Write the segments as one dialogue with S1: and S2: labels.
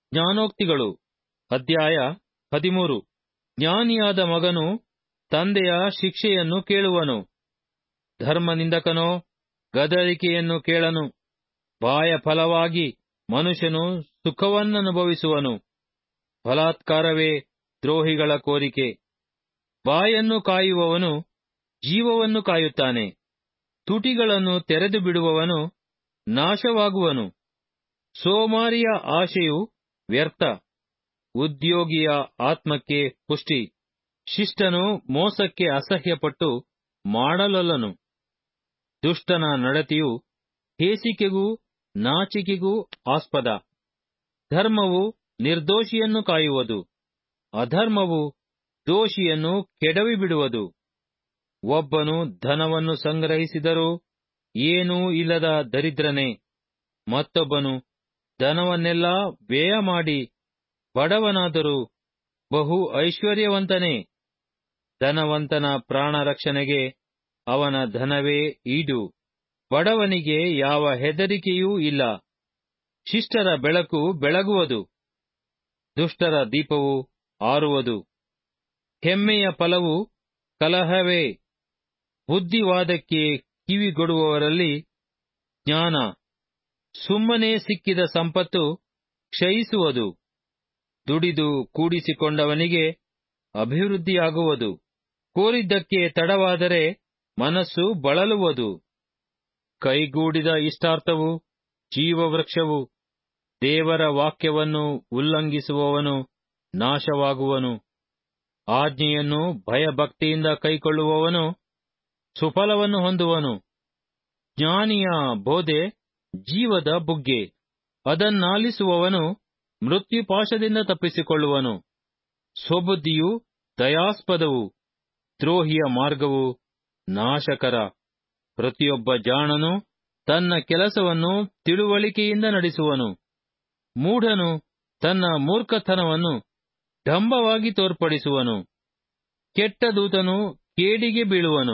S1: ಜ್ಞಾನೋಕ್ತಿಗಳು ಅಧ್ಯಾಯ ಹದಿಮೂರು ಜ್ಞಾನಿಯಾದ ಮಗನು ತಂದೆಯ ಶಿಕ್ಷೆಯನ್ನು ಕೇಳುವನು ಧರ್ಮನಿಂದಕನೋ ಗದರಿಕೆಯನ್ನು ಕೇಳನು ಬಾಯ ಫಲವಾಗಿ ಮನುಷ್ಯನು ಸುಖವನ್ನನುಭವಿಸುವನು ಬಲಾತ್ಕಾರವೇ ದ್ರೋಹಿಗಳ ಕೋರಿಕೆ ಬಾಯನ್ನು ಕಾಯುವವನು ಜೀವವನ್ನು ಕಾಯುತ್ತಾನೆ ತುಟಿಗಳನ್ನು ತೆರೆದು ಬಿಡುವವನು ನಾಶವಾಗುವನು ಸೋಮಾರಿಯ ಆಶೆಯು ವ್ಯರ್ಥ ಉದ್ಯೋಗಿಯ ಆತ್ಮಕ್ಕೆ ಪುಷ್ಟಿ ಶಿಷ್ಟನು ಮೋಸಕ್ಕೆ ಅಸಹ್ಯಪಟ್ಟು ಮಾಡಲೊಲ್ಲನು ದುಷ್ಟನ ನಡತೆಯು ಹೇಸಿಕೆಗೂ ನಾಚಿಕೆಗೂ ಆಸ್ಪದ ಧರ್ಮವು ನಿರ್ದೋಷಿಯನ್ನು ಕಾಯುವುದು ಅಧರ್ಮವು ದೋಷಿಯನ್ನು ಕೆಡವಿಬಿಡುವುದು ಒಬ್ಬನು ಧನವನ್ನು ಸಂಗ್ರಹಿಸಿದರೂ ಏನೂ ಇಲ್ಲದ ದರಿದ್ರನೇ ಮತ್ತೊಬ್ಬನು ಧನವನ್ನೆಲ್ಲಾ ವ್ಯಯ ಮಾಡಿ ಬಡವನಾದರೂ ಬಹು ಐಶ್ವರ್ಯವಂತನೇ ಧನವಂತನ ಪ್ರಾಣ ರಕ್ಷಣೆಗೆ ಅವನ ಧನವೇ ಈಡು ಬಡವನಿಗೆ ಯಾವ ಹೆದರಿಕೆಯೂ ಇಲ್ಲ ಶಿಷ್ಟರ ಬೆಳಕು ಬೆಳಗುವುದು ದುಷ್ಟರ ದೀಪವು ಆರುವುದು ಹೆಮ್ಮೆಯ ಫಲವು ಕಲಹವೇ ಬುದ್ಧಿವಾದಕ್ಕೆ ಕಿವಿಗೊಡುವವರಲ್ಲಿ ಜ್ಞಾನ ಸುಮ್ಮನೆ ಸಿಕ್ಕಿದ ಸಂಪತ್ತು ಕ್ಷಯಿಸುವುದು ದುಡಿದು ಕೂಡಿಸಿಕೊಂಡವನಿಗೆ ಅಭಿವೃದ್ಧಿಯಾಗುವುದು ಕೋರಿದ್ದಕ್ಕೆ ತಡವಾದರೆ ಮನಸ್ಸು ಬಳಲುವುದು ಕೈಗೂಡಿದ ಇಷ್ಟಾರ್ಥವು ಜೀವವೃಕ್ಷವು ದೇವರ ವಾಕ್ಯವನ್ನು ಉಲ್ಲಂಘಿಸುವವನು ನಾಶವಾಗುವನು ಆಜ್ಞೆಯನ್ನು ಭಯಭಕ್ತಿಯಿಂದ ಕೈಕೊಳ್ಳುವವನು ಸುಫಲವನ್ನು ಹೊಂದುವನು ಜ್ಞಾನಿಯ ಬೋಧೆ ಜೀವದ ಬುಗ್ಗೆ ಅದನ್ನಾಲಿಸುವವನು ಮೃತ್ಯುಪಾಶದಿಂದ ತಪ್ಪಿಸಿಕೊಳ್ಳುವನು ಸ್ವಬುದ್ಧಿಯು ದಯಾಸ್ಪದವು ದ್ರೋಹಿಯ ಮಾರ್ಗವು ನಾಶಕರ ಪ್ರತಿಯೊಬ್ಬ ಜಾಣನು ತನ್ನ ಕೆಲಸವನ್ನು ತಿಳುವಳಿಕೆಯಿಂದ ನಡೆಸುವನು ಮೂಢನು ತನ್ನ ಮೂರ್ಖತನವನ್ನು ಡಂಬವಾಗಿ ತೋರ್ಪಡಿಸುವನು ಕೆಟ್ಟ ದೂತನು ಕೇಡಿಗೆ ಬೀಳುವನು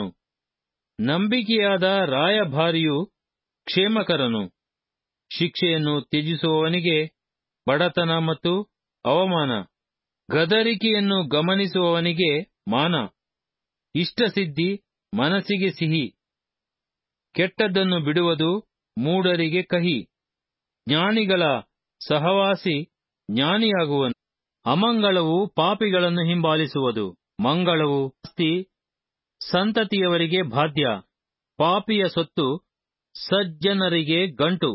S1: ನಂಬಿಕೆಯಾದ ರಾಯಭಾರಿಯು ಕ್ಷೇಮಕರನು ಶಿಕ್ಷೆಯನ್ನು ತ್ಯಜಿಸುವವನಿಗೆ ಬಡತನ ಮತ್ತು ಅವಮಾನ ಗದರಿಕೆಯನ್ನು ಗಮನಿಸುವವನಿಗೆ ಮಾನ ಇಷ್ಟಸಿದ್ಧಿ ಮನಸ್ಸಿಗೆ ಸಿಹಿ ಕೆಟ್ಟದ್ದನ್ನು ಬಿಡುವುದು ಮೂಢರಿಗೆ ಕಹಿ ಜ್ಞಾನಿಗಳ ಸಹವಾಸಿ ಜ್ಞಾನಿಯಾಗುವನು ಅಮಂಗಳವು ಪಾಪಿಗಳನ್ನು ಹಿಂಬಾಲಿಸುವುದು ಮಂಗಳವು ಆಸ್ತಿ ಸಂತತಿಯವರಿಗೆ ಬಾಧ್ಯ ಪಾಪಿಯ ಸೊತ್ತು ಸಜ್ಜನರಿಗೆ ಗಂಟು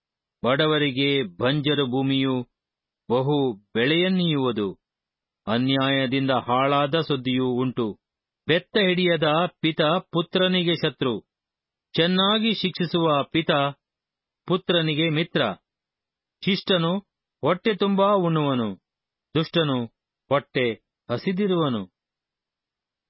S1: ಬಡವರಿಗೆ ಬಂಜರು ಭೂಮಿಯು ಬಹು ಬೆಳೆಯನ್ನೀಯುವುದು ಅನ್ಯಾಯದಿಂದ ಹಾಳಾದ ಸುದ್ದಿಯೂ ಉಂಟು ಬೆತ್ತ ಹಿಡಿಯದ ಪಿತ ಪುತ್ರನಿಗೆ ಶತ್ರು ಚೆನ್ನಾಗಿ ಶಿಕ್ಷಿಸುವ ಪಿತ ಪುತ್ರನಿಗೆ ಮಿತ್ರ ಶಿಷ್ಟನು ಹೊಟ್ಟೆ ತುಂಬಾ ಉಣ್ಣುವನು ದುಷ್ಟನು ಹೊಟ್ಟೆ ಹಸಿದಿರುವನು